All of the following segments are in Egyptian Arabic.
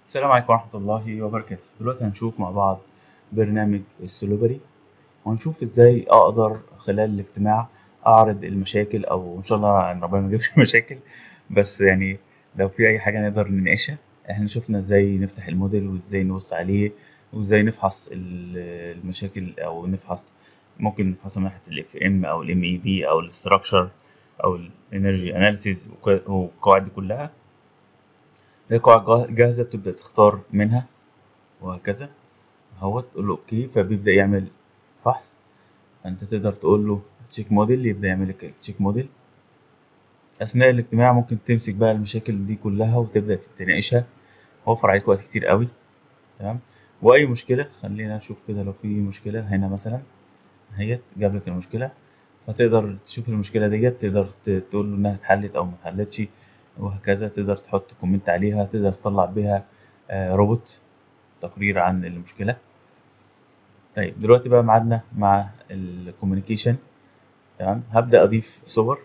السلام عليكم ورحمة الله وبركاته دلوقتي هنشوف مع بعض برنامج السلوبري وهنشوف ازاي اقدر خلال الاجتماع اعرض المشاكل او ان شاء الله يعني ربنا ما يجيبش مشاكل بس يعني لو في اي حاجة نقدر نناقشها احنا شفنا ازاي نفتح الموديل وازاي نبص عليه وازاي نفحص ال- المشاكل او نفحص ممكن نفحصها من ناحية الاف ام او الام اي بي او الاستراكشر او الانرجي اناليسيز والقواعد دي كلها هي قواعد جاهزة بتبدأ تختار منها وهكذا اهوت تقول له اوكي فبيبدأ يعمل فحص انت تقدر تقول له تشيك موديل يبدأ يعمل لك التشيك موديل اثناء الاجتماع ممكن تمسك بقى المشاكل دي كلها وتبدأ تناقشها وفر عليك وقت كتير قوي تمام واي مشكلة خلينا نشوف كده لو في مشكلة هنا مثلا اهيت جاب لك المشكلة فتقدر تشوف المشكلة ديت تقدر ت- تقول له انها اتحلت او ما اتحلتش وهكذا تقدر تحط كومنت عليها تقدر تطلع بيها آه، روبوت تقرير عن المشكلة طيب دلوقتي بقى ميعادنا مع الكوميونيكيشن تمام هبدأ أضيف صور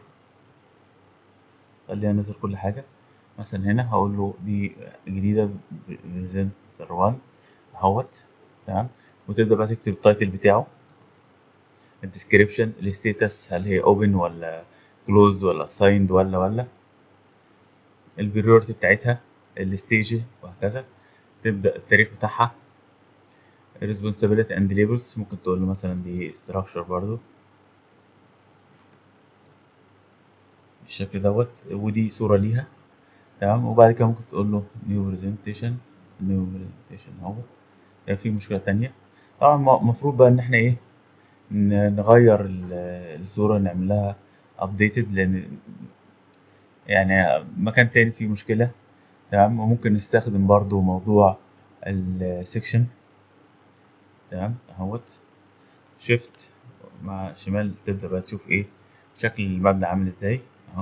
خلينا ننزل كل حاجة مثلا هنا هقول له دي جديدة بريزنتر 1 اهوت تمام وتبدأ بقى تكتب التايتل بتاعه الديسكريبشن الستيتس هل هي اوبن ولا كلوزد ولا سايند ولا ولا البريورتي بتاعتها الستيج وهكذا تبدأ التاريخ بتاعها responsibility and labels ممكن تقول له مثلا دي structure برضو بالشكل دوت ودي صورة ليها تمام وبعد كده ممكن تقول له new presentation new presentation اهو يعني في مشكلة تانية طبعا المفروض بقى ان احنا ايه ن- نغير ال- الصورة نعمل لها updated لان يعني مكان تاني فيه مشكلة تمام وممكن نستخدم برضو موضوع السكشن تمام اهوت شيفت مع شمال تبدأ بقى تشوف ايه شكل المبنى عامل ازاي اهو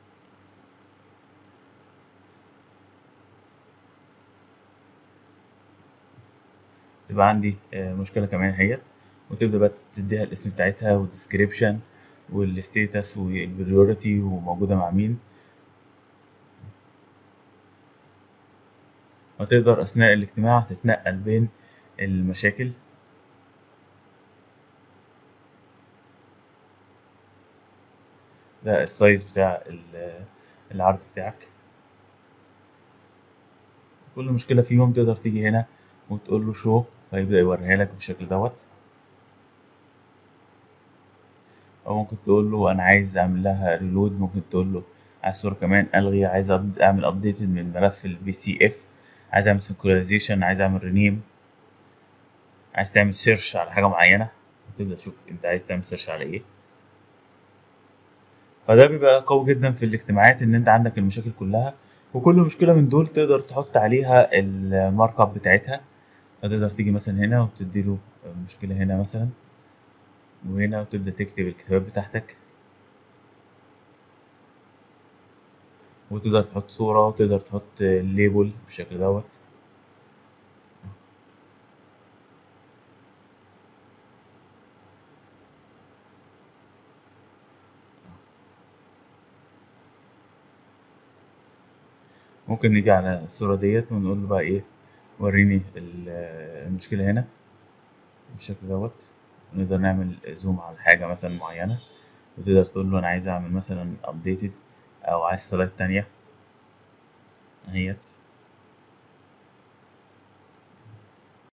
تبقى عندي آه، مشكلة كمان اهيت وتبدأ بقى تديها الاسم بتاعتها والديسكريبشن والستيتس والبريوريتي وموجودة مع مين وتقدر أثناء الاجتماع تتنقل بين المشاكل ده السايز بتاع ال- العرض بتاعك كل مشكلة فيهم تقدر تيجي هنا وتقول له شو فيبدأ يوريها لك بالشكل دوت أو ممكن تقول له أنا عايز أعمل لها ريلود ممكن تقول له عايز صورة كمان ألغي عايز أب- أعمل أبديت من ملف البي سي إف عايز أعمل سنكرونايزيشن عايز أعمل رينيم عايز تعمل سيرش على حاجة معينة تبدأ تشوف أنت عايز تعمل سيرش على إيه فده بيبقى قوي جدا في الاجتماعات ان انت عندك المشاكل كلها وكل مشكلة من دول تقدر تحط عليها المارك اب بتاعتها فتقدر تيجي مثلا هنا وتديله مشكلة هنا مثلا وهنا وتبدأ تكتب الكتابات بتاعتك وتقدر تحط صورة وتقدر تحط ليبل بالشكل دوت ممكن نيجي على الصورة ديت ونقول له بقى ايه وريني ال- المشكلة هنا بالشكل دوت نقدر نعمل زوم على حاجة مثلا معينة وتقدر تقول له أنا عايز أعمل مثلا updated أو عايز سلايد تانية اهيت